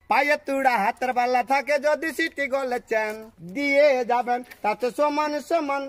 পায়ে তুড়া হাতের পাল্লা থাকে যদি সিটি গলেছেন দিয়ে যাবেন তাতে সমান সমান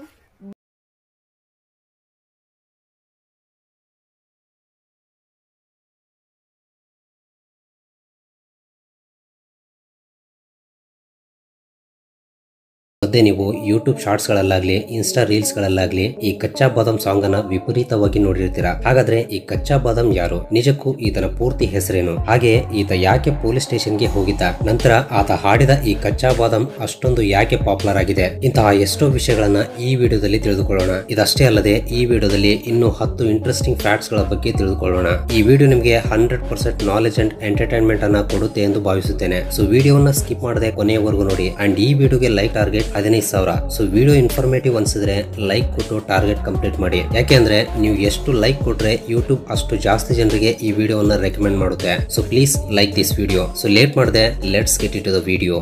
ಮಧ್ಯೆ ನೀವು ಯೂಟ್ಯೂಬ್ ಶಾರ್ಟ್ಸ್ಗಳಲ್ಲಾಗ್ಲಿ ಇನ್ಸ್ಟಾ ರೀಲ್ಸ್ಗಳಲ್ಲಾಗ್ಲಿ ಈ ಕಚ್ಚಾ ಬಾದಾಮ್ ಸಾಂಗ್ ಅನ್ನ ವಿಪರೀತವಾಗಿ ನೋಡಿರ್ತೀರಾ ಹಾಗಾದ್ರೆ ಈ ಕಚ್ಚಾ ಬಾದಾಮ್ ಯಾರು ನಿಜಕ್ಕೂ ಈತನ ಪೂರ್ತಿ ಹೆಸರೇನು ಹಾಗೆ ಈತ ಯಾಕೆ ಪೊಲೀಸ್ ಸ್ಟೇಷನ್ಗೆ ಹೋಗಿದ್ದ ನಂತರ ಆತ ಹಾಡಿದ ಈ ಕಚ್ಚಾ ಬಾದಾಮ್ ಅಷ್ಟೊಂದು ಯಾಕೆ ಪಾಪ್ಯುಲರ್ ಆಗಿದೆ ಇಂತಹ ಎಷ್ಟೋ ವಿಷಯಗಳನ್ನ ಈ ವಿಡಿಯೋದಲ್ಲಿ ತಿಳಿದುಕೊಳ್ಳೋಣ ಇದಷ್ಟೇ ಅಲ್ಲದೆ ಈ ವಿಡಿಯೋದಲ್ಲಿ ಇನ್ನೂ ಹತ್ತು ಇಂಟ್ರೆಸ್ಟಿಂಗ್ ಫ್ಯಾಕ್ಟ್ಸ್ ಗಳ ಬಗ್ಗೆ ತಿಳಿದುಕೊಳ್ಳೋಣ ಈ ವಿಡಿಯೋ ನಿಮಗೆ hundred percent knowledge and entertainment ಅನ್ನ ಕೊಡುತ್ತೆ ಎಂದು ಭಾವಿಸುತ್ತೇನೆ ಸೊ ವಿಡಿಯೋನ ಸ್ಕಿಪ್ ಮಾಡದೆ ಕೊನೆಯವರೆಗೂ ನೋಡಿ ಅಂಡ್ ಈ ವಿಡಿಯೋಗೆ ಲೈಕ್ ಟಾರ್ಗೆಟ್ ಹದಿನೈದು ಸಾವಿರ ಸೊ ವಿಡಿಯೋ ಇನ್ಫಾರ್ಮೇಟಿವ್ ಅನ್ಸಿದ್ರೆ ಲೈಕ್ ಕೊಟ್ಟು ಟಾರ್ಗೆಟ್ ಕಂಪ್ಲೀಟ್ ಮಾಡಿ ಯಾಕೆಂದ್ರೆ ನೀವು ಎಷ್ಟು ಲೈಕ್ ಕೊಟ್ರೆ ಯೂಟ್ಯೂಬ್ ಅಷ್ಟು ಜಾಸ್ತಿ ಜನರಿಗೆ ಈ ವಿಡಿಯೋನ ರೆಕಮೆಂಡ್ ಮಾಡುತ್ತೆ so please like this video so late ಮಾಡದೆ let's get it the video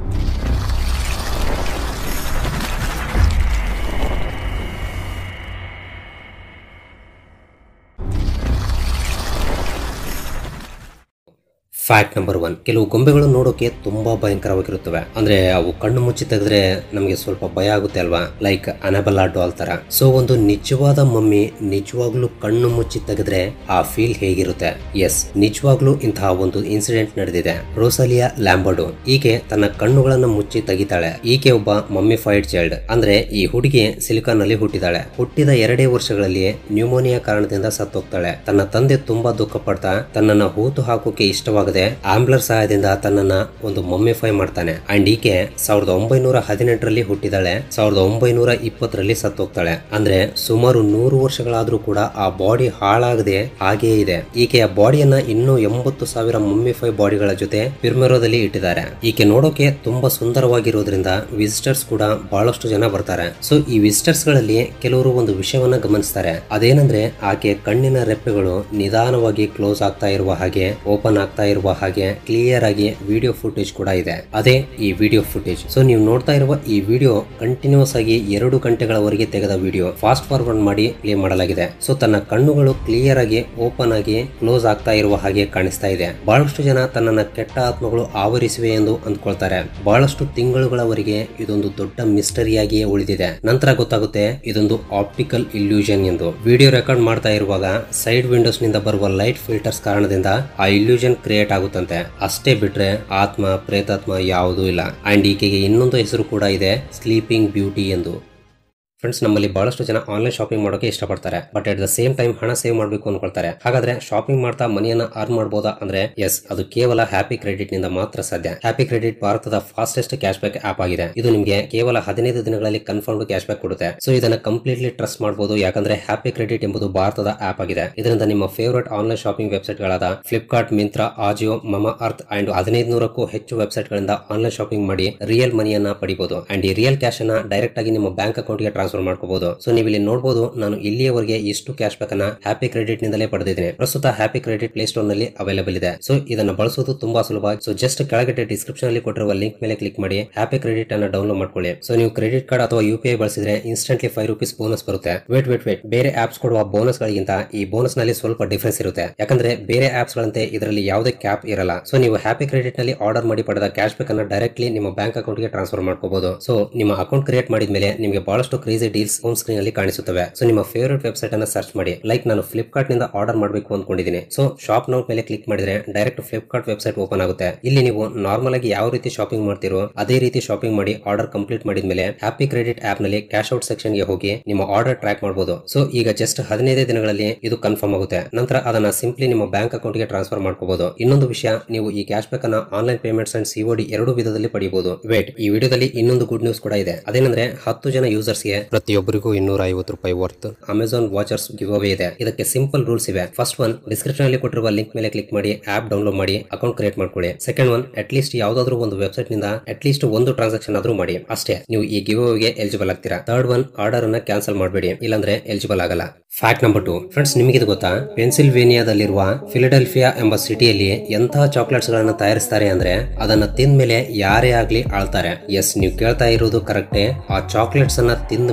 fact number one ಕೆಲವು ಗೊಂಬೆಗಳು ನೋಡೋಕೆ ತುಂಬಾ ಭಯಂಕರವಾಗಿರುತ್ತವೆ ಅಂದ್ರೆ ಅವು ಕಣ್ಣು ಮುಚ್ಚಿ ತೆಗೆದ್ರೆ ನಮಗೆ ಸ್ವಲ್ಪ ಭಯ ಆಗುತ್ತೆ ಅಲ್ವಾ ಲೈಕ್ ಅನಬೆಲ್ಲಾ ಡಾಲ್ ತರ ಸೊ ಒಂದು ನಿಜವಾದ ಮಮ್ಮಿ ನಿಜವಾಗ್ಲೂ ಕಣ್ಣು ಮುಚ್ಚಿ ತೆಗೆದ್ರೆ ಆ ಫೀಲ್ ಹೇಗಿರುತ್ತೆ ಎಸ್ ನಿಜವಾಗ್ಲೂ ಇಂತಹ ಒಂದು ಇನ್ಸಿಡೆಂಟ್ ನಡೆದಿದೆ ರೋಸಾಲಿಯಾ ಲ್ಯಾಂಬರ್ಡು ಈಕೆ ತನ್ನ ಕಣ್ಣುಗಳನ್ನ ಮುಚ್ಚಿ ತೆಗಿತಾಳೆ ಈಕೆ ಒಬ್ಬ ಮಮ್ಮಿಫೈಡ್ ಚೈಲ್ಡ್ ಅಂದ್ರೆ ಈ ಹುಡುಗಿ ಸಿಲಿಕಾನ್ ನಲ್ಲಿ ಹುಟ್ಟಿದಾಳೆ ಹುಟ್ಟಿದ ಎರಡೇ ವರ್ಷಗಳಲ್ಲಿ ನ್ಯೂಮೋನಿಯಾ ಕಾರಣದಿಂದ ಸತ್ತೋಗ್ತಾಳೆ ತನ್ನ ತಂದೆ ತುಂಬಾ ದುಃಖ ಪಡ್ತಾ ತನ್ನನ್ನ ಹೂತು ಹಾಕೋಕೆ ಇಷ್ಟವಾಗದೆ ಆಂಬ್ಲರ್ ಸಹಾಯದಿಂದ ತನ್ನನ್ನ ಒಂದು ಮಮ್ಮಿಫೈ ಮಾಡ್ತಾನೆ ಅಂಡ್ ಈಕೆ ಸಾವಿರದ ಒಂಬೈನೂರ ಹದಿನೆಂಟರಲ್ಲಿ ಹುಟ್ಟಿದಾಳೆ ಸಾವಿರದ ಒಂಬೈನೂರ ಇಪ್ಪತ್ತರಲ್ಲಿ ಸತ್ತೋಗ್ತಾಳೆ ಅಂದ್ರೆ ಸುಮಾರು ನೂರು ವರ್ಷಗಳಾದ್ರೂ ಕೂಡ ಆ ಬಾಡಿ ಹಾಳಾಗದೆ ಹಾಗೇ ಇದೆ ಈಕೆಯ ಬಾಡಿಯನ್ನ ಇನ್ನೂ ಎಂಬತ್ತು ಸಾವಿರ ಮಮ್ಮಿಫೈ ಬಾಡಿಗಳ ಜೊತೆ ಪಿರ್ಮೆರೋದಲ್ಲಿ ಇಟ್ಟಿದ್ದಾರೆ ಈಕೆ ನೋಡೋಕೆ ತುಂಬಾ ಸುಂದರವಾಗಿರೋದ್ರಿಂದ ವಿಸಿಟರ್ಸ್ ಕೂಡ ಬಹಳಷ್ಟು ಜನ ಬರ್ತಾರೆ ಸೊ ಈ ವಿಸಿಟರ್ಸ್ ಗಳಲ್ಲಿ ಕೆಲವರು ಒಂದು ವಿಷಯವನ್ನ ಗಮನಿಸ್ತಾರೆ ಅದೇನಂದ್ರೆ ಆಕೆ ಕಣ್ಣಿನ ರೆಪ್ಪೆಗಳು ನಿಧಾನವಾಗಿ ಕ್ಲೋಸ್ ಆಗ್ತಾ ಇರುವ ಹಾಗೆ ಓಪನ್ ಆಗ್ತಾ ಇರುವ ಹಾಗೆ ಕ್ಲಿಯರ್ ಆಗಿ ವಿಡಿಯೋ ಫುಟೇಜ್ ಕೂಡ ಇದೆ ಅದೇ ಈ ವಿಡಿಯೋ ಫುಟೇಜ್ ಸೊ ನೀವು ನೋಡ್ತಾ ಇರುವ ಈ ವಿಡಿಯೋ ಕಂಟಿನ್ಯೂಸ್ ಆಗಿ ಎರಡು ಗಂಟೆಗಳವರೆಗೆ ತೆಗೆದ ವಿಡಿಯೋ ಫಾಸ್ಟ್ ಫಾರ್ವರ್ಡ್ ಮಾಡಿ ಪ್ಲೇ ಮಾಡಲಾಗಿದೆ ಸೊ ತನ್ನ ಕಣ್ಣುಗಳು ಕ್ಲಿಯರ್ ಆಗಿ ಓಪನ್ ಆಗಿ ಕ್ಲೋಸ್ ಆಗ್ತಾ ಇರುವ ಹಾಗೆ ಕಾಣಿಸ್ತಾ ಇದೆ ಬಹಳಷ್ಟು ಜನ ತನ್ನನ್ನ ಕೆಟ್ಟ ಆತ್ಮಗಳು ಆವರಿಸಿವೆ ಎಂದು ಅಂದ್ಕೊಳ್ತಾರೆ ಬಹಳಷ್ಟು ತಿಂಗಳುಗಳವರೆಗೆ ಇದೊಂದು ದೊಡ್ಡ ಮಿಸ್ಟರಿಯಾಗಿಯೇ ಉಳಿದಿದೆ ನಂತರ ಗೊತ್ತಾಗುತ್ತೆ ಇದೊಂದು ಆಪ್ಟಿಕಲ್ ಇಲ್ಯೂಷನ್ ಎಂದು ವಿಡಿಯೋ ರೆಕಾರ್ಡ್ ಮಾಡ್ತಾ ಇರುವಾಗ ಸೈಡ್ ವಿಂಡೋಸ್ ನಿಂದ ಬರುವ ಲೈಟ್ ಫಿಲ್ಟರ್ಸ್ ಕಾರಣದಿಂದ ಆ ಇಲ್ಯೂಷನ್ ಕ್ರಿಯೇಟ್ ಆಗುತ್ತಂತೆ ಅಷ್ಟೇ ಬಿಟ್ರೆ ಆತ್ಮ ಪ್ರೇತಾತ್ಮ ಯಾವುದೂ ಇಲ್ಲ ಅಂಡ್ ಈಕೆಗೆ ಇನ್ನೊಂದು ಹೆಸರು ಕೂಡ ಇದೆ ಸ್ಲೀಪಿಂಗ್ ಬ್ಯೂಟಿ ಎಂದು ಫ್ರೆಂಡ್ಸ್ ನಮ್ಮಲ್ಲಿ ಬಹಳಷ್ಟು ಜನ ಆನ್ಲೈನ್ ಶಾಪಿಂಗ್ ಮಾಡೋಕೆ ಇಷ್ಟಪಡ್ತಾರೆ but at the same time ಹಣ ಸೇವ್ ಮಾಡಬೇಕು ಅನ್ಕೊಳ್ತಾರೆ ಹಾಗಾದ್ರೆ ಶಾಪಿಂಗ್ ಮಾಡ್ತಾ ಮನಿಯನ್ನ ಅರ್ನ್ ಮಾಡಬಹುದಾ ಅಂದ್ರೆ ಎಸ್ ಅದು ಕೇವಲ ಹ್ಯಾಪಿ ಕ್ರೆಡಿಟ್ ನಿಂದ ಮಾತ್ರ ಸಾಧ್ಯ ಹ್ಯಾಪಿ ಕ್ರೆಡಿಟ್ ಭಾರತದ ಫಾಸ್ಟೆಸ್ಟ್ ಕ್ಯಾಶ್ ಬ್ಯಾಕ್ ಆಪ್ ಆಗಿದೆ ಇದು ನಿಮಗೆ ಕೇವಲ ಹದಿನೈದು ದಿನಗಳಲ್ಲಿ ಕನ್ಫರ್ಮ್ಡ್ ಕ್ಯಾಶ್ ಬ್ಯಾಕ್ ಕೊಡುತ್ತೆ ಸೊ ಇದನ್ನ ಕಂಪ್ಲೀಟ್ಲಿ ಟ್ರಸ್ಟ್ ಮಾಡಬಹುದು ಯಾಕಂದ್ರೆ ಹ್ಯಾಪಿ ಕ್ರೆಡಿಟ್ ಎಂಬುದು ಭಾರತದ ಆಪ್ ಆಗಿದೆ ಇದರಿಂದ ನಿಮ್ಮ ಫೇವರೇಟ್ ಆನ್ಲೈನ್ ಶಾಪಿಂಗ್ ವೆಬ್ಸೈಟ್ ಗಳಾದ ಫ್ಲಿಪ್ಕಾರ್ಟ್ ಮಿಂತ್ರಾ ಆಜಿಯೋ ಮಮಾ ಅರ್ತ್ ಅಂಡ್ ಹದಿನೈದು ನೂರಕ್ಕೂ ಹೆಚ್ಚು ವೆಬ್ಸೈಟ್ ಗಳಿಂದ ಆನ್ಲೈನ್ ಶಾಪಿಂಗ್ ಮಾಡಿ ರಿಯಲ್ ಮನಿಯನ್ನ ಪಡಿಬಹುದು ಅಂಡ್ ಈ ರಿಯಲ್ ಕ್ಯಾಶ್ ಅನ್ನ ಡೈರೆಕ್ಟ್ ಆಗಿ ನಿಮ್ಮ ಬ್ಯಾಂಕ್ ಅಕೌಂಟ್ ಗೆ ಟ್ರಾನ್ಸ್ಫರ್ ಮಾಡ್ಕೋಬಹುದು ಸೊ ನೀವು ಇಲ್ಲಿ ನೋಡಬಹುದು ನಾನು ಇಲ್ಲಿಯವರೆಗೆ ಇಷ್ಟು ಕ್ಯಾಶ್ ಬ್ಯಾಕ್ ಅನ್ನ ಹ್ಯಾಪಿ ಕ್ರೆಡಿಟ್ ನಿಂದಲೇ ಪಡೆದಿದ್ದೇನೆ ಪ್ರಸ್ತುತ ಹ್ಯಾಪಿ ಕ್ರೆಡಿಟ್ ಪ್ಲೇ ಸ್ಟೋರ್ ನಲ್ಲಿ ಅವೈಲೇಬಲ್ ಇದೆ ಸೊ ಇದನ್ನ ಬಳಸೋದು ತುಂಬಾ ಸುಲಭ ಸೊ ಜಸ್ಟ್ ಕೆಳಗಡೆ ಡಿಸ್ಕ್ರಿಪ್ಷನ್ ಅಲ್ಲಿ ಕೊಟ್ಟಿರುವ ಲಿಂಕ್ ಮೇಲೆ ಕ್ಲಿಕ್ ಮಾಡಿ ಹ್ಯಾಪಿ ಕ್ರೆಡಿಟ್ ಅನ್ನ ಡೌನ್ಲೋಡ್ ಮಾಡ್ಕೊಳ್ಳಿ ಸೊ ನೀವು ಕ್ರೆಡಿಟ್ ಕಾರ್ಡ್ ಅಥವಾ ಯು ಪಿ ಐ ಬಳಸಿದ್ರೆ ಇನ್ಸ್ಟೆಂಟ್ಲಿ ಫೈವ್ ರುಪೀಸ್ ಬೋನಸ್ ಬರುತ್ತೆ ವೇಟ್ ವೇಟ್ ವೇಟ್ ಬೇರೆ ಆಪ್ಸ್ ಕೊಡುವ ಬೋನಸ್ ಗಳಿಗಿಂತ ಈ ಬೋನಸ್ ನಲ್ಲಿ ಸ್ವಲ್ಪ ಡಿಫರೆನ್ಸ್ ಇರುತ್ತೆ ಯಾಕಂದ್ರೆ ಬೇರೆ ಆಪ್ಸ್ ಗಳಂತೆ ಇದರಲ್ಲಿ ಯಾವುದೇ ಕ್ಯಾಪ್ ಇರಲ್ಲ ಸೊ ನೀವು ಹ್ಯಾಪಿ ಕ್ರೆಡಿಟ್ ನಲ್ಲಿ ಆರ್ಡರ್ ಮಾಡಿ ಪಡೆದ ಕ್ಯಾಶ್ ಬ್ಯಾಕ್ ಅನ್ನ ಡೈರೆಕ್ಟ್ಲಿ ನಿಮ್ಮ ಬ್ಯಾಂಕ್ ಅಕೌಂಟ್ ಗೆ ಟ್ರಾನ್ಸ್ಫರ್ ಮಾಡ್ಕೋಬಹುದು ಸೊ ನಿಮ್ಮ ಅಕೌಂಟ್ ಕ್ರಿಯೇಟ್ ಮಾಡಿದ್ಮೇಲೆ ನಿಮಗೆ ಬಹಳಷ್ಟು ಕ್ರೇಜಿ ಡೀಲ್ಸ್ ಹೋಮ್ ಸ್ಕ್ರೀನ್ ಅಲ್ಲಿ ಕಾಣಿಸುತ್ತವೆ ಸೊ ನಿಮ್ಮ ಫೇವರೇಟ್ ವೆಬ್ಸೈಟ್ ಅನ್ನ ಸರ್ಚ್ ಮಾಡಿ ಲೈಕ್ ನಾನು ಫ್ಲಿಪ್ಕಾರ್ಟ್ ನಿಂದ ಆರ್ಡರ್ ಮಾಡಬೇಕು ಅನ್ಕೊಂಡಿದ್ದೀನಿ ಸೊ ಶಾಪ್ ನೌಟ್ ಮೇಲೆ ಕ್ಲಿಕ್ ಮಾಡಿದ್ರೆ ಡೈರೆಕ್ಟ್ ಫ್ಲಿಪ್ಕಾರ್ಟ್ ವೆಬ್ಸೈಟ್ ಓಪನ್ ಆಗುತ್ತೆ ಇಲ್ಲಿ ನೀವು ನಾರ್ಮಲ್ ಆಗಿ ಯಾವ ರೀತಿ ಶಾಪಿಂಗ್ ಮಾಡ್ತಿರೋ ಅದೇ ರೀತಿ ಶಾಪಿಂಗ್ ಮಾಡಿ ಆರ್ಡರ್ ಕಂಪ್ಲೀಟ್ ಮಾಡಿದ್ಮೇಲೆ ಹ್ಯಾಪಿ ಕ್ರೆಡಿಟ್ ಆಪ್ ನಲ್ಲಿ ಕ್ಯಾಶ್ ಔಟ್ ಸೆಕ್ಷನ್ ಗೆ ಹೋಗಿ ನಿಮ್ಮ ಆರ್ಡರ್ ಟ್ರ್ಯಾಕ್ ಮಾಡಬಹುದು ಸೊ ಈಗ ಜಸ್ಟ್ ಹದಿನೈದೇ ದಿನಗಳಲ್ಲಿ ಇದು ಕನ್ಫರ್ಮ್ ಆಗುತ್ತೆ ನಂತರ ಅದನ್ನ ಸಿಂಪ್ಲಿ ನಿಮ್ಮ ಬ್ಯಾಂಕ್ ಅಕೌಂಟ್ ಗೆ ಟ್ರಾನ್ಸ್ಫರ್ ಮಾಡ್ಕೋಬಹುದು ಇನ್ನೊಂದು ವಿಷಯ ನೀವು ಈ ಕ್ಯಾಶ್ ಬ್ಯಾಕ್ ಅನ್ನ ಆನ್ಲೈನ್ ಪೇಮೆಂಟ್ಸ್ ಅಂಡ್ ಸಿಒಡಿ ಎರಡು ವಿಧದಲ್ಲಿ ಪಡೆಯಬಹುದು ವೇಟ್ ಈ ವಿಡಿಯೋದಲ್ಲಿ ಇನ್ನೊಂದು ಗುಡ್ ನ್ಯೂಸ್ ಕೂಡ ಇದೆ ಅದೇನಂದ್ರೆ ಹತ್ತು ಜನ ಯೂಸರ್ಸ್ ಗೆ ಪ್ರತಿಯೊಬ್ಬರಿಗೂ ಇನ್ನೂರ ಐವತ್ತು ರೂಪಾಯಿ worth Amazon vouchers give away ಇದೆ ಇದಕ್ಕೆ ಸಿಂಪಲ್ ರೂಲ್ಸ್ ಇವೆ ಫಸ್ಟ್ ಒನ್ ಡಿಸ್ಕ್ರಿಪ್ಷನ್ ಅಲ್ಲಿ ಕೊಟ್ಟಿರುವ ಲಿಂಕ್ ಮೇಲೆ ಕ್ಲಿಕ್ ಮಾಡಿ ಆಪ್ ಡೌನ್ಲೋಡ್ ಮಾಡಿ ಅಕೌಂಟ್ ಕ್ರಿಯೇಟ್ ಮಾಡ್ಕೊಳ್ಳಿ ಸೆಕೆಂಡ್ ಒನ್ ಅಟ್ ಲೀಸ್ಟ್ ಯಾವ್ದಾದ್ರು ಒಂದು ವೆಬ್ಸೈಟ್ ನಿಂದ ಅಟ್ ಲೀಸ್ಟ್ ಒಂದು ಟ್ರಾನ್ಸಾಕ್ಷನ್ ಆದ್ರೂ ಮಾಡಿ ಅಷ್ಟೇ ನೀವು ಈ ಗಿವ್ ಗೆ ಎಲಿಜಿಬಲ್ ಆಗ್ತೀರಾ ಥರ್ಡ್ ಒನ್ ಆರ್ಡರ್ ಅನ್ನ ಕ್ಯಾನ್ಸಲ್ ಮಾಡಬೇಡಿ ಇಲ್ಲಾಂದ್ರೆ ಎಲಿಜಿಬಲ್ ಆಗಲ್ಲ ಫ್ಯಾಕ್ಟ್ ನಂಬರ್ ಟು ಫ್ರೆಂಡ್ಸ್ ನಿಮಗೆ ಗೊತ್ತಾ ಪೆನ್ಸಿಲ್ವೇನಿಯಾದಲ್ಲಿರುವ ಫಿಲಡೆಲ್ಫಿಯಾ ಎಂಬ ಸಿಟಿಯಲ್ಲಿ ಎಂತಹ ಚಾಕ್ಲೇಟ್ಸ್ ಗಳನ್ನ ತಯಾರಿಸ್ತಾರೆ ಅಂದ್ರೆ ಅದನ್ನ ತಿಂದ ಮೇಲೆ ಯಾರೇ ಆಗ್ಲಿ ಆಳ್ತಾರೆ ಎಸ್ ನೀವು ಕೇಳ್ತಾ ಇರೋದು ಕರೆಕ್ಟೇ ಆ ಚಾಕ್ಲೇಟ್ಸ್ ಅನ್ನ ತಿಂದ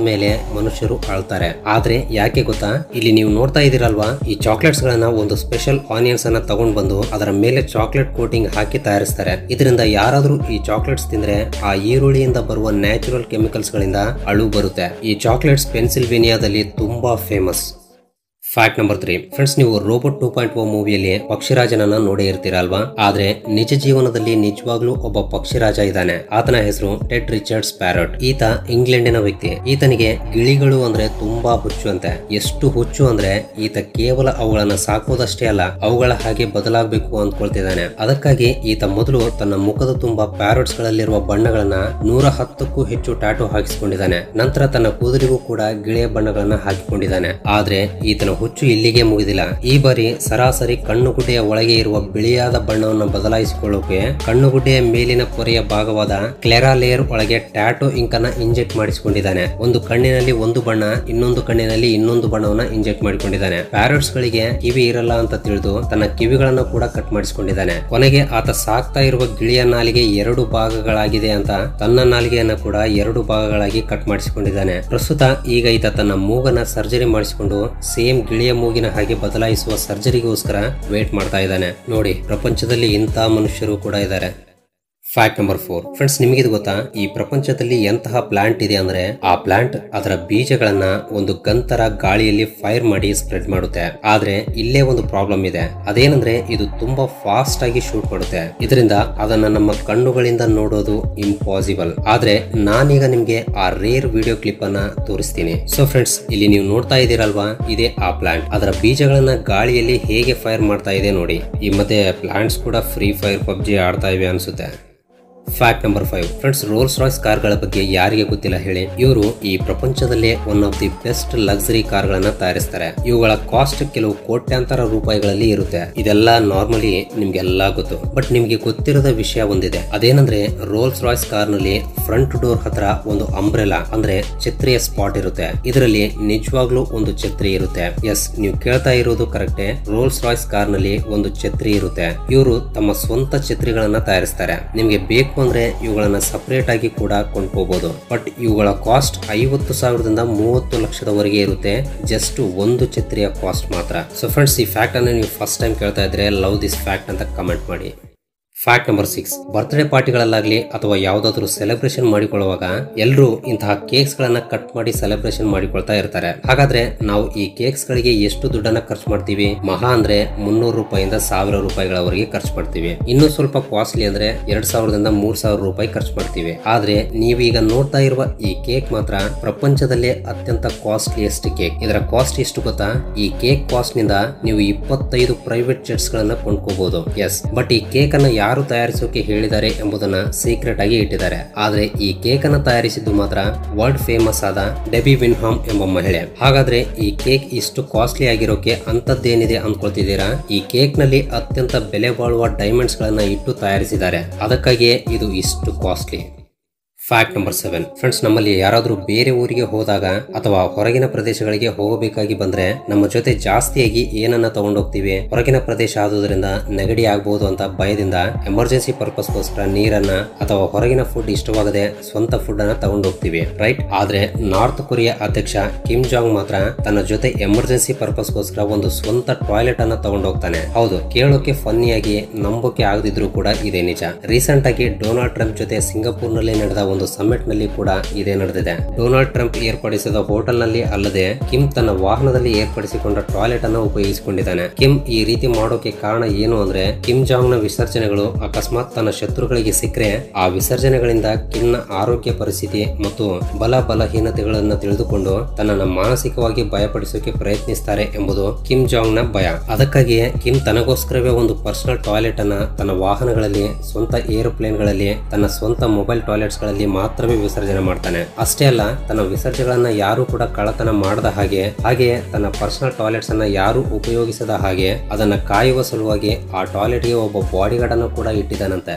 ಮೇಲೆ ಮನುಷ್ಯರು ಆಳ್ತಾರೆ ಆದ್ರೆ ಯಾಕೆ ಗೊತ್ತಾ ಇಲ್ಲಿ ನೀವು ನೋಡ್ತಾ ಇದೀರಲ್ವಾ ಈ ಚಾಕ್ಲೇಟ್ಸ್ ಗಳನ್ನ ಒಂದು ಸ್ಪೆಷಲ್ ಆನಿಯನ್ಸ್ ಅನ್ನ ತಗೊಂಡ್ ಬಂದು ಅದರ ಮೇಲೆ ಚಾಕ್ಲೇಟ್ ಕೋಟಿಂಗ್ ಹಾಕಿ ತಯಾರಿಸ್ತಾರೆ ಇದರಿಂದ ಯಾರಾದ್ರೂ ಈ ಚಾಕ್ಲೇಟ್ಸ್ ತಿಂದ್ರೆ ಆ ಈರುಳ್ಳಿಯಿಂದ ಬರುವ ನ್ಯಾಚುರಲ್ ಕೆಮಿಕಲ್ಸ್ ಗಳಿಂದ ಅಳು ಬರುತ್ತೆ ಈ ಚಾಕ್ಲೇಟ್ಸ್ ಪೆನ್ಸಿಲ್ವೇನಿಯಾದಲ್ಲಿ ತುಂಬಾ famous fact number three friends ನೀವು ರೋಬೋಟ್ ಟೂ ಪಾಯಿಂಟ್ ಓ ಮೂವಿಯಲ್ಲಿ ಪಕ್ಷಿರಾಜನನ್ನ ನೋಡೇ ಇರ್ತೀರಲ್ವಾ ಆದ್ರೆ ನಿಜ ಜೀವನದಲ್ಲಿ ನಿಜವಾಗ್ಲೂ ಒಬ್ಬ ಪಕ್ಷಿರಾಜ ಇದ್ದಾನೆ ಆತನ ಹೆಸರು ಟೆಡ್ ರಿಚರ್ಡ್ಸ್ ಪ್ಯಾರಟ್ ಈತ ಇಂಗ್ಲೆಂಡಿನ ವ್ಯಕ್ತಿ ಈತನಿಗೆ ಗಿಳಿಗಳು ಅಂದ್ರೆ ತುಂಬಾ ಹುಚ್ಚು ಅಂತೆ ಎಷ್ಟು ಹುಚ್ಚು ಅಂದ್ರೆ ಈತ ಕೇವಲ ಅವುಗಳನ್ನ ಸಾಕೋದಷ್ಟೇ ಅಲ್ಲ ಅವುಗಳ ಹಾಗೆ ಬದಲಾಗಬೇಕು ಅಂದ್ಕೊಳ್ತಿದ್ದಾನೆ ಅದಕ್ಕಾಗಿ ಈತ ಮೊದಲು ತನ್ನ ಮುಖದ ತುಂಬಾ ಪ್ಯಾರಟ್ಸ್ ಗಳಲ್ಲಿರುವ ಬಣ್ಣಗಳನ್ನ ನೂರ ಹತ್ತಕ್ಕೂ ಹೆಚ್ಚು ಟ್ಯಾಟೂ ಹಾಕಿಸಿಕೊಂಡಿದ್ದಾನೆ ನಂತರ ತನ್ನ ಕೂದಲಿಗೂ ಕೂಡ ಗಿಳಿಯ ಬಣ್ಣಗಳನ್ನ ಹಾಕಿಕೊಂಡಿದ್ದಾನೆ ಆದ್ರೆ ಈತನ ಹುಚ್ಚು ಇಲ್ಲಿಗೆ ಮುಗಿದಿಲ್ಲ ಈ ಬಾರಿ ಸರಾಸರಿ ಕಣ್ಣುಗುಡ್ಡೆಯ ಒಳಗೆ ಇರುವ ಬಿಳಿಯಾದ ಬಣ್ಣವನ್ನು ಬದಲಾಯಿಸಿಕೊಳ್ಳೋಕೆ ಕಣ್ಣುಗುಡ್ಡೆಯ ಮೇಲಿನ ಪೊರೆಯ ಭಾಗವಾದ ಕ್ಲೆರಾ ಲೇಯರ್ ಒಳಗೆ ಟ್ಯಾಟೋ ಇಂಕ್ ಅನ್ನ ಇಂಜೆಕ್ಟ್ ಮಾಡಿಸಿಕೊಂಡಿದ್ದಾನೆ ಒಂದು ಕಣ್ಣಿನಲ್ಲಿ ಒಂದು ಬಣ್ಣ ಇನ್ನೊಂದು ಕಣ್ಣಿನಲ್ಲಿ ಇನ್ನೊಂದು ಬಣ್ಣವನ್ನ ಇಂಜೆಕ್ಟ್ ಮಾಡಿಕೊಂಡಿದ್ದಾನೆ ಪ್ಯಾರಟ್ಸ್ ಗಳಿಗೆ ಕಿವಿ ಇರಲ್ಲ ಅಂತ ತಿಳಿದು ತನ್ನ ಕಿವಿಗಳನ್ನು ಕೂಡ ಕಟ್ ಮಾಡಿಸಿಕೊಂಡಿದ್ದಾನೆ ಕೊನೆಗೆ ಆತ ಸಾಕ್ತಾ ಇರುವ ಗಿಳಿಯ ನಾಲಿಗೆ ಎರಡು ಭಾಗಗಳಾಗಿದೆ ಅಂತ ತನ್ನ ನಾಲಿಗೆಯನ್ನ ಕೂಡ ಎರಡು ಭಾಗಗಳಾಗಿ ಕಟ್ ಮಾಡಿಸಿಕೊಂಡಿದ್ದಾನೆ ಪ್ರಸ್ತುತ ಈಗ ಈತ ತನ್ನ ಮೂಗನ ಸರ್ಜರಿ ಮಾಡಿಸಿಕೊಂಡು ಸೇಮ್ ಗಿಳಿಯ ಮೂಗಿನ ಹಾಗೆ ಬದಲಾಯಿಸುವ ಸರ್ಜರಿಗೋಸ್ಕರ ವೇಟ್ ಮಾಡ್ತಾ ಇದ್ದಾನೆ ನೋಡಿ ಪ್ರಪಂಚದಲ್ಲಿ ಇಂತಹ ಮನುಷ್ಯರು ಕೂಡ ಇದ್ದಾರೆ ಫ್ಯಾಕ್ಟ್ ನಂಬರ್ ಫೋರ್ ಫ್ರೆಂಡ್ಸ್ ನಿಮಗಿದು ಗೊತ್ತಾ ಈ ಪ್ರಪಂಚದಲ್ಲಿ ಎಂತಹ ಪ್ಲಾಂಟ್ ಇದೆ ಅಂದ್ರೆ ಆ ಪ್ಲಾಂಟ್ ಅದರ ಬೀಜಗಳನ್ನ ಒಂದು ಗಂತರ ಗಾಳಿಯಲ್ಲಿ ಫೈರ್ ಮಾಡಿ ಸ್ಪ್ರೆಡ್ ಮಾಡುತ್ತೆ ಆದ್ರೆ ಇಲ್ಲೇ ಒಂದು ಪ್ರಾಬ್ಲಮ್ ಇದೆ ಅದೇನಂದ್ರೆ ಇದು ತುಂಬಾ ಫಾಸ್ಟ್ ಆಗಿ ಶೂಟ್ ಮಾಡುತ್ತೆ ಇದರಿಂದ ಅದನ್ನ ನಮ್ಮ ಕಣ್ಣುಗಳಿಂದ ನೋಡೋದು ಇಂಪಾಸಿಬಲ್ ಆದ್ರೆ ನಾನೀಗ ನಿಮ್ಗೆ ಆ ರೇರ್ ವಿಡಿಯೋ ಕ್ಲಿಪ್ ಅನ್ನ ತೋರಿಸ್ತೀನಿ ಸೊ ಫ್ರೆಂಡ್ಸ್ ಇಲ್ಲಿ ನೀವು ನೋಡ್ತಾ ಇದ್ದೀರಲ್ವಾ ಇದೇ ಆ ಪ್ಲಾಂಟ್ ಅದರ ಬೀಜಗಳನ್ನ ಗಾಳಿಯಲ್ಲಿ ಹೇಗೆ ಫೈರ್ ಮಾಡ್ತಾ ಇದೆ ನೋಡಿ ಈ ಮಧ್ಯೆ ಪ್ಲಾಂಟ್ಸ್ ಕೂಡ ಫ್ರೀ ಫೈರ್ ಪಬ್ಜಿ ಆಡ್ತಾ ಇವೆ ಅನ್ಸುತ್ತೆ fact number five friends Rolls Royce ಕಾರ್ಗಳ ಬಗ್ಗೆ ಯಾರಿಗೆ ಗೊತ್ತಿಲ್ಲ ಹೇಳಿ ಇವರು ಈ ಪ್ರಪಂಚದಲ್ಲೇ one of the best luxury ಕಾರ್ಗಳನ್ನ ತಯಾರಿಸ್ತಾರೆ ಇವುಗಳ ಕಾಸ್ಟ್ ಕೆಲವು ಕೋಟ್ಯಾಂತರ ರೂಪಾಯಿಗಳಲ್ಲಿ ಇರುತ್ತೆ ಇದೆಲ್ಲ ನಾರ್ಮಲಿ ನಿಮ್ಗೆಲ್ಲ ಗೊತ್ತು ಬಟ್ ನಿಮ್ಗೆ ಗೊತ್ತಿರದ ವಿಷಯ ಒಂದಿದೆ ಅದೇನಂದ್ರೆ ರೋಲ್ಸ್ ರಾಯ್ಸ್ ಕಾರ್ ನಲ್ಲಿ ಫ್ರಂಟ್ ಡೋರ್ ಹತ್ರ ಒಂದು ಅಂಬ್ರೆಲಾ ಅಂದ್ರೆ ಛತ್ರಿಯ ಸ್ಪಾಟ್ ಇರುತ್ತೆ ಇದರಲ್ಲಿ ನಿಜವಾಗ್ಲೂ ಒಂದು ಛತ್ರಿ ಇರುತ್ತೆ ಎಸ್ ನೀವು ಕೇಳ್ತಾ ಇರೋದು ಕರೆಕ್ಟೇ ರೋಲ್ಸ್ ರಾಯ್ಸ್ ಕಾರ್ ನಲ್ಲಿ ಒಂದು ಛತ್ರಿ ಇರುತ್ತೆ ಇವರು ತಮ್ಮ ಸ್ವಂತ ಛತ್ರಿಗಳನ್ನ ತಯಾರಿಸ್ತಾರೆ ನಿಮ್ಗೆ ಬೇಕು ಅಂದ್ರೆ ಇವುಗಳನ್ನ ಸಪರೇಟ್ ಆಗಿ ಕೂಡ ಕೊಂಡ್ಕೋಬಹುದು ಬಟ್ ಇವುಗಳ ಕಾಸ್ಟ್ ಐವತ್ತು ಸಾವಿರದಿಂದ ಮೂವತ್ತು ಲಕ್ಷದವರೆಗೆ ಇರುತ್ತೆ ಜಸ್ಟ್ ಒಂದು ಛತ್ರಿಯ ಕಾಸ್ಟ್ ಮಾತ್ರ ಸೊ ಫ್ರೆಂಡ್ಸ್ ಈ ಫ್ಯಾಕ್ಟ್ ಅನ್ನು ನೀವು ಫಸ್ಟ್ ಟೈಮ್ ಕೇಳ್ತಾ ಇದ್ರೆ ಲವ್ ದಿಸ್ ಫ್ಯಾಕ್ಟ್ ಅಂತ ಕಮೆಂಟ್ ಮಾಡಿ ಫ್ಯಾಕ್ಟ್ ನಂಬರ್ ಸಿಕ್ಸ್ ಬರ್ತ್ಡೇ ಪಾರ್ಟಿಗಳಲ್ಲಾಗ್ಲಿ ಅಥವಾ ಯಾವುದಾದ್ರೂ ಸೆಲೆಬ್ರೇಷನ್ ಮಾಡಿಕೊಳ್ಳುವಾಗ ಎಲ್ಲರೂ ಇಂತಹ ಕೇಕ್ಸ್ ಗಳನ್ನ ಕಟ್ ಮಾಡಿ ಸೆಲೆಬ್ರೇಷನ್ ಮಾಡಿಕೊಳ್ತಾ ಇರ್ತಾರೆ ಹಾಗಾದ್ರೆ ನಾವು ಈ ಕೇಕ್ಸ್ ಗಳಿಗೆ ಎಷ್ಟು ದುಡ್ಡನ್ನ ಖರ್ಚು ಮಾಡ್ತೀವಿ ಮಹಾ ಅಂದ್ರೆ ಮುನ್ನೂರು ರೂಪಾಯಿಂದ ಸಾವಿರ ರೂಪಾಯಿಗಳವರೆಗೆ ಖರ್ಚು ಮಾಡ್ತೀವಿ ಇನ್ನು ಸ್ವಲ್ಪ ಕಾಸ್ಟ್ಲಿ ಅಂದ್ರೆ ಎರಡ್ ಸಾವಿರದಿಂದ ಮೂರ್ ಸಾವಿರ ರೂಪಾಯಿ ಖರ್ಚು ಮಾಡ್ತೀವಿ ಆದ್ರೆ ನೀವೀಗ ನೋಡ್ತಾ ಇರುವ ಈ ಕೇಕ್ ಮಾತ್ರ ಪ್ರಪಂಚದಲ್ಲೇ ಅತ್ಯಂತ ಕಾಸ್ಟ್ಲಿಯೆಸ್ಟ್ ಕೇಕ್ ಇದರ ಕಾಸ್ಟ್ ಎಷ್ಟು ಗೊತ್ತಾ ಈ ಕೇಕ್ ಕಾಸ್ಟ್ ನಿಂದ ನೀವು ಇಪ್ಪತ್ತೈದು ಪ್ರೈವೇಟ್ ಜೆಟ್ಸ್ ಗಳನ್ನ ಕೊಂಡ್ಕೋಬಹುದು ಎಸ್ ಬಟ್ ಈ ಕೇಕ್ ಅನ್ನ ಯಾರು ತಯಾರಿಸೋಕೆ ಹೇಳಿದ್ದಾರೆ ಎಂಬುದನ್ನ ಸೀಕ್ರೆಟ್ ಆಗಿ ಇಟ್ಟಿದ್ದಾರೆ ಆದ್ರೆ ಈ ಕೇಕ್ ಅನ್ನ ತಯಾರಿಸಿದ್ದು ಮಾತ್ರ ವರ್ಲ್ಡ್ ಫೇಮಸ್ ಆದ ಡೆಬಿ ವಿನ್ಹಾಮ್ ಎಂಬ ಮಹಿಳೆ ಹಾಗಾದ್ರೆ ಈ ಕೇಕ್ ಇಷ್ಟು ಕಾಸ್ಟ್ಲಿ ಆಗಿರೋಕೆ ಅಂತದ್ದೇನಿದೆ ಅನ್ಕೊಳ್ತಿದ್ದೀರಾ ಈ ಕೇಕ್ ನಲ್ಲಿ ಅತ್ಯಂತ ಬೆಲೆ ಬಾಳುವ ಡೈಮಂಡ್ಸ್ ಗಳನ್ನ ಇಟ್ಟು ತಯಾರಿಸಿದ್ದಾರೆ ಅದಕ್ಕಾಗಿಯೇ ಇದು ಇಷ್ಟು costly fact number seven friends ನಮ್ಮಲ್ಲಿ ಯಾರಾದರೂ ಬೇರೆ ಊರಿಗೆ ಹೋದಾಗ ಅಥವಾ ಹೊರಗಿನ ಪ್ರದೇಶಗಳಿಗೆ ಹೋಗಬೇಕಾಗಿ ಬಂದ್ರೆ ನಮ್ಮ ಜೊತೆ ಜಾಸ್ತಿಯಾಗಿ ಏನನ್ನ ತಗೊಂಡೋಗ್ತೀವಿ ಹೊರಗಿನ ಪ್ರದೇಶ ಆದುದರಿಂದ ನೆಗಡಿ ಆಗಬಹುದು ಅಂತ ಭಯದಿಂದ ಎಮರ್ಜೆನ್ಸಿ ಪರ್ಪಸ್ಗೋಸ್ಕರ ನೀರನ್ನ ಅಥವಾ ಹೊರಗಿನ ಫುಡ್ ಇಷ್ಟವಾಗದೆ ಸ್ವಂತ ಫುಡ್ ಅನ್ನ ತಗೊಂಡೋಗ್ತೀವಿ ರೈಟ್ ಆದ್ರೆ ನಾರ್ತ್ ಕೊರಿಯಾ ಅಧ್ಯಕ್ಷ ಕಿಮ್ ಜಾಂಗ್ ಮಾತ್ರ ತನ್ನ ಜೊತೆ ಎಮರ್ಜೆನ್ಸಿ ಪರ್ಪಸ್ಗೋಸ್ಕರ ಒಂದು ಸ್ವಂತ ಟಾಯ್ಲೆಟ್ ಅನ್ನ ತಗೊಂಡೋಗ್ತಾನೆ ಹೌದು ಕೇಳೋಕೆ ಫನ್ನಿಯಾಗಿ ನಂಬೋಕೆ ಆಗದಿದ್ರು ಕೂಡ ಇದೇ ನಿಜ ರೀಸೆಂಟ್ ಆಗಿ ಡೊನಾಲ್ಡ್ ಟ್ರಂಪ್ ಜೊತೆ ಸಿಂಗಾಪುರ್ ನಲ್ಲಿ ನಡೆದ ಒಂದು ಸಮ್ಮಿಟ್ ನಲ್ಲಿ ಕೂಡ ಇದೇ ನಡೆದಿದೆ ಡೊನಾಲ್ಡ್ ಟ್ರಂಪ್ ಏರ್ಪಡಿಸಿದ ಹೋಟೆಲ್ ನಲ್ಲಿ ಅಲ್ಲದೆ ಕಿಮ್ ತನ್ನ ವಾಹನದಲ್ಲಿ ಏರ್ಪಡಿಸಿಕೊಂಡ ಟಾಯ್ಲೆಟ್ ಅನ್ನು ಉಪಯೋಗಿಸಿಕೊಂಡಿದ್ದಾನೆ ಕಿಮ್ ಈ ರೀತಿ ಮಾಡೋಕೆ ಕಾರಣ ಏನು ಅಂದ್ರೆ ಕಿಮ್ ಜಾಂಗ್ ನ ವಿಸರ್ಜನೆಗಳು ಅಕಸ್ಮಾತ್ ತನ್ನ ಶತ್ರುಗಳಿಗೆ ಸಿಕ್ಕರೆ ಆ ವಿಸರ್ಜನೆಗಳಿಂದ ಕಿಮ್ನ ಆರೋಗ್ಯ ಪರಿಸ್ಥಿತಿ ಮತ್ತು ಬಲ ಬಲಹೀನತೆಗಳನ್ನು ತಿಳಿದುಕೊಂಡು ತನ್ನನ್ನು ಮಾನಸಿಕವಾಗಿ ಭಯಪಡಿಸೋಕೆ ಪ್ರಯತ್ನಿಸ್ತಾರೆ ಎಂಬುದು ಕಿಮ್ ಜಾಂಗ್ ನ ಭಯ ಅದಕ್ಕಾಗಿಯೇ ಕಿಮ್ ತನಗೋಸ್ಕರವೇ ಒಂದು ಪರ್ಸನಲ್ ಟಾಯ್ಲೆಟ್ ಅನ್ನ ತನ್ನ ವಾಹನಗಳಲ್ಲಿ ಸ್ವಂತ ಏರೋಪ್ಲೇನ್ ಗಳಲ್ಲಿ ತನ್ನ ಸ್ವಂತ ಮೊಬೈಲ್ ಟಾಯ್ಲೆಟ್ಸ್ ಗಳಲ್ಲಿ ಮಾತ್ರವೇ ವಿಸರ್ಜನೆ ಮಾಡ್ತಾನೆ ಅಷ್ಟೇ ಅಲ್ಲ ತನ್ನ ವಿಸರ್ಜನೆಗಳನ್ನ ಯಾರು ಕೂಡ ಕಳ್ಳತನ ಮಾಡದ ಹಾಗೆ ಹಾಗೆಯೇ ತನ್ನ ಪರ್ಸನಲ್ ಟಾಯ್ಲೆಟ್ಸ್ ಅನ್ನ ಯಾರು ಉಪಯೋಗಿಸದ ಹಾಗೆ ಅದನ್ನ ಕಾಯುವ ಸಲುವಾಗಿ ಆ ಟಾಯ್ಲೆಟ್ಗೆ ಒಬ್ಬ ಬಾಡಿಗಾರ್ಡ್ ಅನ್ನು ಕೂಡ ಇಟ್ಟಿದ್ದಾನಂತೆ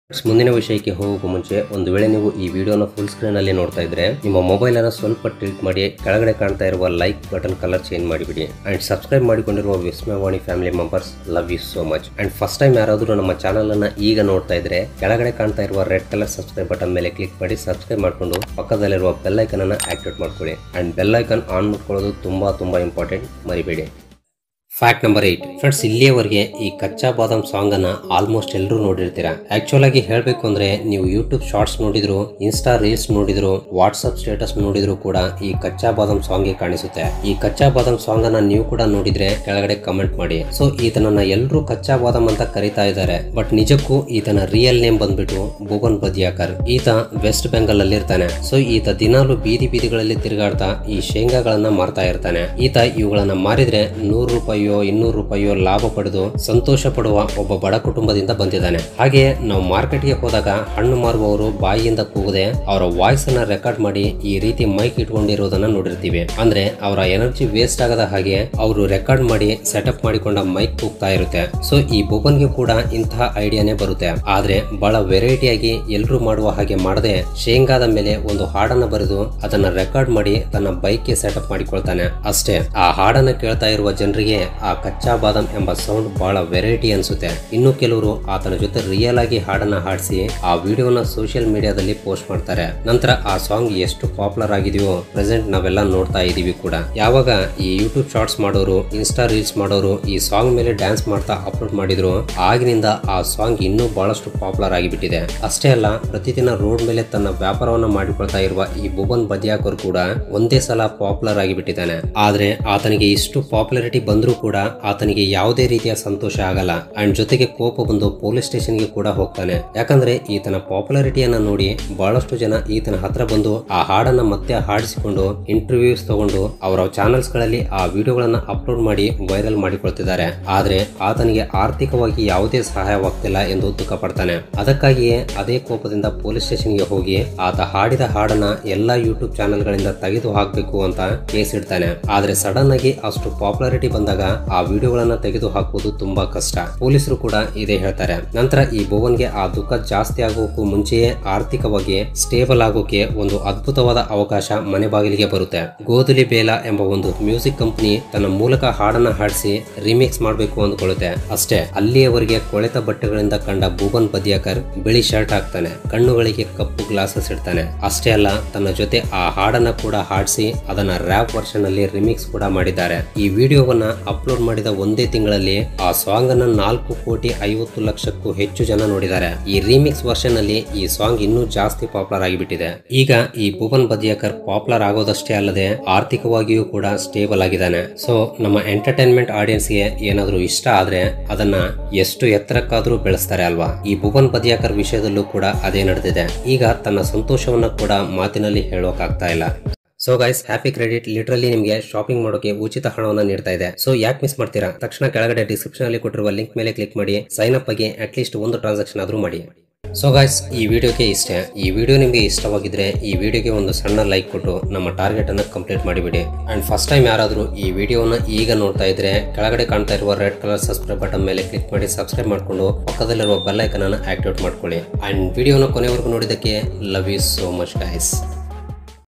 Friends, ಮುಂದಿನ ವಿಷಯಕ್ಕೆ ಹೋಗೋಕ್ಕೂ ಮುಂಚೆ ಒಂದು ವೇಳೆ ನೀವು ಈ ವಿಡಿಯೋನ ಫುಲ್ ಸ್ಕ್ರೀನ್ ಅಲ್ಲಿ ನೋಡ್ತಾ ಇದ್ರೆ ನಿಮ್ಮ ಮೊಬೈಲ್ ಅನ್ನ ಸ್ವಲ್ಪ ಟಿಲ್ಟ್ ಮಾಡಿ ಕೆಳಗಡೆ ಕಾಣ್ತಾ ಇರುವ ಲೈಕ್ ಬಟನ್ ಕಲರ್ ಚೇಂಜ್ ಮಾಡಿಬಿಡಿ ಅಂಡ್ ಸಬ್ಸ್ಕ್ರೈಬ್ ಮಾಡಿಕೊಂಡಿರುವ Vismayavani family members love you so much and first time ಯಾರಾದರೂ ನಮ್ಮ ಚಾನಲ್ ಅನ್ನ ಈಗ ನೋಡ್ತಾ ಇದ್ರೆ ಕೆಳಗಡೆ ಕಾಣ್ತಾ ಇರುವ ರೆಡ್ ಕಲರ್ ಸಬ್ಸ್ಕ್ರೈಬ್ ಬಟನ್ ಮೇಲೆ ಕ್ಲಿಕ್ ಮಾಡಿ ಸಬ್ಸ್ಕ್ರೈಬ್ ಮಾಡ್ಕೊಂಡು ಪಕ್ಕದಲ್ಲಿರುವ ಬೆಲ್ ಐಕನ್ ಅನ್ನ ಆಕ್ಟಿವೇಟ್ ಮಾಡ್ಕೊಳ್ಳಿ ಅಂಡ್ ಬೆಲ್ ಐಕನ್ ಆನ್ ಮಾಡ್ಕೊಳ್ಳೋದು ತುಂಬಾ ತುಂಬಾ ಇಂಪಾರ್ಟೆಂಟ್ ಮರಿಬೇಡಿ ಫ್ಯಾಕ್ಟ್ ನಂಬರ್ ಏಟ್ ಫ್ರೆಂಡ್ಸ್ ಇಲ್ಲಿಯವರೆಗೆ ಈ ಕಚ್ಚಾ ಬಾದಾಮ್ ಸಾಂಗ್ ಅನ್ನ ಆಲ್ಮೋಸ್ಟ್ ಎಲ್ಲರೂ ನೋಡಿರ್ತೀರಾ ಆಕ್ಚುಲ್ ಆಗಿ ಹೇಳ್ಬೇಕು ಅಂದ್ರೆ ನೀವು ಯೂಟ್ಯೂಬ್ ಶಾರ್ಟ್ಸ್ ನೋಡಿದ್ರು ಇನ್ಸ್ಟಾ ರೀಲ್ಸ್ ನೋಡಿದ್ರು ವಾಟ್ಸ್ಆಪ್ ಸ್ಟೇಟಸ್ ನೋಡಿದ್ರು ಕೂಡ ಈ ಕಚ್ಚಾ ಬಾದಾಮ್ ಸಾಂಗ್ ಕಾಣಿಸುತ್ತೆ ಈ ಕಚ್ಚಾ ಬಾದಾಮ್ ಸಾಂಗ್ ಅನ್ನ ನೀವು ಕೂಡ ನೋಡಿದ್ರೆ ಕೆಳಗಡೆ ಕಮೆಂಟ್ ಮಾಡಿ ಸೊ ಈತನನ್ನ ಎಲ್ಲರೂ ಕಚ್ಚಾ ಬಾದಾಮ್ ಅಂತ ಕರಿತಾ ಇದ್ದಾರೆ ಬಟ್ ನಿಜಕ್ಕೂ ಈತನ ರಿಯಲ್ ನೇಮ್ ಬಂದ್ಬಿಟ್ಟು ಭುವನ್ ಬದಿಯಾಕರ್ ಈತ ವೆಸ್ಟ್ ಬೆಂಗಾಲ್ ಅಲ್ಲಿ ಇರ್ತಾನೆ ಸೊ ಈತ ದಿನಾಲು ಬೀದಿ ಬೀದಿಗಳಲ್ಲಿ ತಿರುಗಾಡ್ತಾ ಈ ಶೇಂಗಾಗಳನ್ನ ಮಾರ್ತಾ ಇರ್ತಾನೆ ಈತ ಇವುಗಳನ್ನ ಮಾರಿದ್ರೆ ನೂರು ರೂಪಾಯಿಯೋ ಇನ್ನೂರು ರೂಪಾಯಿಯೋ ಲಾಭ ಪಡೆದು ಸಂತೋಷ ಪಡುವ ಒಬ್ಬ ಬಡ ಕುಟುಂಬದಿಂದ ಬಂದಿದ್ದಾನೆ ಹಾಗೆ ನಾವು ಮಾರ್ಕೆಟ್ಗೆ ಹೋದಾಗ ಹಣ್ಣು ಮಾರುವವರು ಬಾಯಿಯಿಂದ ಕೂಗದೆ ಅವರ ವಾಯ್ಸ್ ಅನ್ನ ರೆಕಾರ್ಡ್ ಮಾಡಿ ಈ ರೀತಿ ಮೈಕ್ ಇಟ್ಕೊಂಡಿರೋದನ್ನ ನೋಡಿರ್ತೀವಿ ಅಂದ್ರೆ ಅವರ ಎನರ್ಜಿ ವೇಸ್ಟ್ ಆಗದ ಹಾಗೆ ಅವರು ರೆಕಾರ್ಡ್ ಮಾಡಿ ಸೆಟಪ್ ಮಾಡಿಕೊಂಡ ಮೈಕ್ ಕೂಗ್ತಾ ಇರುತ್ತೆ ಸೊ ಈ ಬೊಬನ್ಗೆ ಕೂಡ ಇಂತಹ ಐಡಿಯಾನೇ ಬರುತ್ತೆ ಆದ್ರೆ ಬಹಳ ವೆರೈಟಿಯಾಗಿ ಎಲ್ಲರೂ ಮಾಡುವ ಹಾಗೆ ಮಾಡದೆ ಶೇಂಗಾದ ಮೇಲೆ ಒಂದು ಹಾಡನ್ನ ಬರೆದು ಅದನ್ನ ರೆಕಾರ್ಡ್ ಮಾಡಿ ತನ್ನ ಬೈಕ್ಗೆ ಸೆಟಪ್ ಮಾಡಿಕೊಳ್ತಾನೆ ಅಷ್ಟೇ ಆ ಹಾಡನ್ನ ಕೇಳ್ತಾ ಇರುವ ಜನರಿಗೆ ಆ ಕಚ್ಚಾ ಬಾದಾಮ್ ಎಂಬ ಸೌಂಡ್ ಬಹಳ ವೆರೈಟಿ ಅನ್ಸುತ್ತೆ ಇನ್ನು ಕೆಲವರು ಆತನ ಜೊತೆ ರಿಯಲ್ ಆಗಿ ಹಾಡನ್ನ ಹಾಡಿಸಿ ಆ ವಿಡಿಯೋನ ಸೋಷಿಯಲ್ ಮೀಡಿಯಾದಲ್ಲಿ ಪೋಸ್ಟ್ ಮಾಡ್ತಾರೆ ನಂತರ ಆ ಸಾಂಗ್ ಎಷ್ಟು ಪಾಪ್ಯುಲರ್ ಆಗಿದೆಯೋ ಪ್ರೆಸೆಂಟ್ ನಾವೆಲ್ಲ ನೋಡ್ತಾ ಇದೀವಿ ಕೂಡ ಯಾವಾಗ ಈ ಯೂಟ್ಯೂಬ್ ಶಾರ್ಟ್ಸ್ ಮಾಡೋರು ಇನ್ಸ್ಟಾ ರೀಲ್ಸ್ ಮಾಡೋರು ಈ ಸಾಂಗ್ ಮೇಲೆ ಡ್ಯಾನ್ಸ್ ಮಾಡ್ತಾ ಅಪ್ಲೋಡ್ ಮಾಡಿದ್ರು ಆಗಿನಿಂದ ಆ ಸಾಂಗ್ ಇನ್ನೂ ಬಹಳಷ್ಟು ಪಾಪ್ಯುಲರ್ ಆಗಿಬಿಟ್ಟಿದೆ ಅಷ್ಟೇ ಅಲ್ಲ ಪ್ರತಿದಿನ ರೋಡ್ ಮೇಲೆ ತನ್ನ ವ್ಯಾಪಾರವನ್ನ ಮಾಡಿಕೊಳ್ತಾ ಇರುವ ಈ ಭುವನ್ ಬದಿಯಾಕರ್ ಕೂಡ ಒಂದೇ ಸಲ ಪಾಪ್ಯುಲರ್ ಆಗಿಬಿಟ್ಟಿದ್ದಾನೆ ಆದ್ರೆ ಆತನಿಗೆ ಇಷ್ಟು ಪಾಪ್ಯುಲಾರಿಟಿ ಬಂದ್ರೂ ಕೂಡ ಆತನಿಗೆ ಯಾವುದೇ ರೀತಿಯ ಸಂತೋಷ ಆಗಲ್ಲ ಅಂಡ್ ಜೊತೆಗೆ ಕೋಪ ಬಂದು ಪೊಲೀಸ್ ಸ್ಟೇಷನ್ಗೆ ಕೂಡ ಹೋಗ್ತಾನೆ ಯಾಕಂದ್ರೆ ಈತನ ಪಾಪ್ಯುಲಾರಿಟಿಯನ್ನ ನೋಡಿ ಬಹಳಷ್ಟು ಜನ ಈತನ ಹತ್ರ ಬಂದು ಆ ಹಾಡನ್ನ ಮತ್ತೆ ಹಾಡಿಸಿಕೊಂಡು ಇಂಟರ್ವ್ಯೂಸ್ ತಗೊಂಡು ಅವರ ಚಾನೆಲ್ಸ್ ಗಳಲ್ಲಿ ಆ ವಿಡಿಯೋಗಳನ್ನ ಅಪ್ಲೋಡ್ ಮಾಡಿ ವೈರಲ್ ಮಾಡಿಕೊಳ್ತಿದ್ದಾರೆ ಆದ್ರೆ ಆತನಿಗೆ ಆರ್ಥಿಕವಾಗಿ ಯಾವುದೇ ಸಹಾಯವಾಗ್ತಿಲ್ಲ ಎಂದು ದುಃಖ ಪಡ್ತಾನೆ ಅದಕ್ಕಾಗಿಯೇ ಅದೇ ಕೋಪದಿಂದ ಪೊಲೀಸ್ ಸ್ಟೇಷನ್ಗೆ ಹೋಗಿ ಆತ ಹಾಡಿದ ಹಾಡನ್ನ ಎಲ್ಲಾ ಯೂಟ್ಯೂಬ್ ಚಾನೆಲ್ ಗಳಿಂದ ತೆಗೆದು ಹಾಕಬೇಕು ಅಂತ ಕೇಸ್ ಇಡ್ತಾನೆ ಆದ್ರೆ ಸಡನ್ ಆಗಿ ಅಷ್ಟು ಪಾಪ್ಯುಲಾರಿಟಿ ಬಂದಾಗ ಆ ವಿಡಿಯೋಗಳನ್ನ ತೆಗೆದು ಹಾಕುವುದು ತುಂಬಾ ಕಷ್ಟ ಪೊಲೀಸರು ಕೂಡ ಇದೇ ಹೇಳ್ತಾರೆ ನಂತರ ಈ ಭುವನ್ಗೆ ಆ ದುಃಖ ಜಾಸ್ತಿ ಆಗೋಕ್ಕೂ ಮುಂಚೆಯೇ ಆರ್ಥಿಕವಾಗಿ ಸ್ಟೇಬಲ್ ಆಗೋಕೆ ಒಂದು ಅದ್ಭುತವಾದ ಅವಕಾಶ ಮನೆ ಬಾಗಿಲಿಗೆ ಬರುತ್ತೆ ಗೋಧುಲಿ ಬೇಲ ಎಂಬ ಒಂದು ಮ್ಯೂಸಿಕ್ ಕಂಪನಿ ತನ್ನ ಮೂಲಕ ಹಾಡನ್ನ ಹಾಡಿಸಿ ರಿಮಿಕ್ಸ್ ಮಾಡಬೇಕು ಅಂದ್ಕೊಳ್ಳುತ್ತೆ ಅಷ್ಟೇ ಅಲ್ಲಿಯವರೆಗೆ ಕೊಳೆತ ಬಟ್ಟೆಗಳಿಂದ ಕಂಡ ಭುವನ್ ಬದಿಯಾಕರ್ ಬಿಳಿ ಶರ್ಟ್ ಹಾಕ್ತಾನೆ ಕಣ್ಣುಗಳಿಗೆ ಕಪ್ಪು ಗ್ಲಾಸಸ್ ಇಡ್ತಾನೆ ಅಷ್ಟೇ ಅಲ್ಲ ತನ್ನ ಜೊತೆ ಆ ಹಾಡನ್ನ ಕೂಡ ಹಾಡಿಸಿ ಅದನ್ನ ರ್ಯಾಪ್ ವರ್ಷನ್ ಅಲ್ಲಿ ರಿಮಿಕ್ಸ್ ಕೂಡ ಮಾಡಿದ್ದಾರೆ ಈ ವಿಡಿಯೋವನ್ನ ಅಪ್ಲೋಡ್ ಮಾಡಿದ ಒಂದೇ ತಿಂಗಳಲ್ಲಿ ಆ ಸಾಂಗ್ ಅನ್ನ ನಾಲ್ಕು ಕೋಟಿ ಐವತ್ತು ಲಕ್ಷಕ್ಕೂ ಹೆಚ್ಚು ಜನ ನೋಡಿದ್ದಾರೆ ಈ ರೀಮಿಕ್ಸ್ ವರ್ಷನ್ ಅಲ್ಲಿ ಈ ಸಾಂಗ್ ಇನ್ನೂ ಜಾಸ್ತಿ ಪಾಪ್ಯುಲರ್ ಆಗಿಬಿಟ್ಟಿದೆ ಈಗ ಈ ಭುವನ್ ಬದಿಯಾಕರ್ ಪಾಪ್ಯುಲರ್ ಆಗೋದಷ್ಟೇ ಅಲ್ಲದೆ ಆರ್ಥಿಕವಾಗಿಯೂ ಕೂಡ ಸ್ಟೇಬಲ್ ಆಗಿದ್ದಾನೆ ಸೊ ನಮ್ಮ ಎಂಟರ್ಟೈನ್ಮೆಂಟ್ ಆಡಿಯನ್ಸ್ಗೆ ಏನಾದ್ರೂ ಇಷ್ಟ ಆದ್ರೆ ಅದನ್ನ ಎಷ್ಟು ಎತ್ತರಕ್ಕಾದ್ರೂ ಬೆಳೆಸ್ತಾರೆ ಅಲ್ವಾ ಈ ಭುವನ್ ಬದಿಯಾಕರ್ ವಿಷಯದಲ್ಲೂ ಕೂಡ ಅದೇ ನಡೆದಿದೆ ಈಗ ತನ್ನ ಸಂತೋಷವನ್ನ ಕೂಡ ಮಾತಿನಲ್ಲಿ ಹೇಳೋಕಾಗ್ತಾ ಇಲ್ಲ so guys Happy Credit literally ನಿಮಗೆ ಶಾಪಿಂಗ್ ಮಾಡೋಕೆ ಉಚಿತ ಹಣವನ್ನು ನೀಡ್ತಾ ಇದೆ ಸೊ ಯಾಕೆ ಮಿಸ್ ಮಾಡ್ತೀರಾ ತಕ್ಷಣ ಕೆಳಗಡೆ ಡಿಸ್ಕ್ರಿಪ್ಷನ್ ಅಲ್ಲಿ ಕೊಟ್ಟಿರುವ ಲಿಂಕ್ ಮೇಲೆ ಕ್ಲಿಕ್ ಮಾಡಿ ಸೈನ್ ಅಪ್ ಆಗಿ ಅಟ್ಲೀಸ್ಟ್ ಒಂದು ಟ್ರಾನ್ಸಾಕ್ಷನ್ ಆದ್ರೂ ಮಾಡಿ ಸೊ ಗಾಯ್ಸ್ ಈ ವಿಡಿಯೋಗೆ ಇಷ್ಟೇ ಈ ವಿಡಿಯೋ ನಿಮಗೆ ಇಷ್ಟವಾಗಿದ್ರೆ ಈ ವಿಡಿಯೋಗೆ ಒಂದು ಸಣ್ಣ ಲೈಕ್ ಕೊಟ್ಟು ನಮ್ಮ ಟಾರ್ಗೆಟ್ ಅನ್ನು ಕಂಪ್ಲೀಟ್ ಮಾಡಿಬಿಡಿ ಅಂಡ್ ಫಸ್ಟ್ ಟೈಮ್ ಯಾರಾದರೂ ಈ ವಿಡಿಯೋನ ಈಗ ನೋಡ್ತಾ ಇದ್ರೆ ಕೆಳಗಡೆ ಕಾಣ್ತಾ ಇರುವ ರೆಡ್ ಕಲರ್ ಸಬ್ಸ್ಕ್ರೈಬ್ ಬಟನ್ ಮೇಲೆ ಕ್ಲಿಕ್ ಮಾಡಿ ಸಬ್ಸ್ಕ್ರೈಬ್ ಮಾಡ್ಕೊಂಡು ಪಕ್ಕದಲ್ಲಿರುವ ಬೆಲ್ ಐಕನ್ ಅನ್ನು ಆಕ್ಟಿವೇಟ್ ಮಾಡ್ಕೊಳ್ಳಿ ಅಂಡ್ ವಿಡಿಯೋನ ಕೊನೆವರೆಗೂ ನೋಡಿದ್ದಕ್ಕೆ love you so much guys